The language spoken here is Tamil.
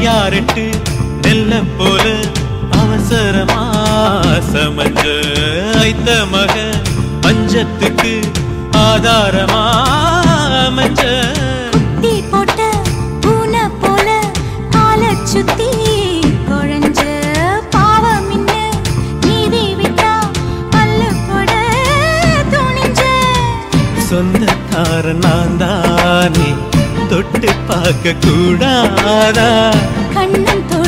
ஐயாரெட்டு நெல்ல போல அவசரமா சமஞ்ச ஐத்த மக பஞ்சத்துக்கு ஆதாரமா அமைஞ்ச குத்தி போட்ட பூனை போல ஆளச் சுத்தி குழஞ்ச பாவம் இன்ன நீதி விட்டா பல்லு போட துணிஞ்ச சொந்தக்காரன் நான் தானே தொட்டு பார்க்க கூடாதா கண்ணன் தொட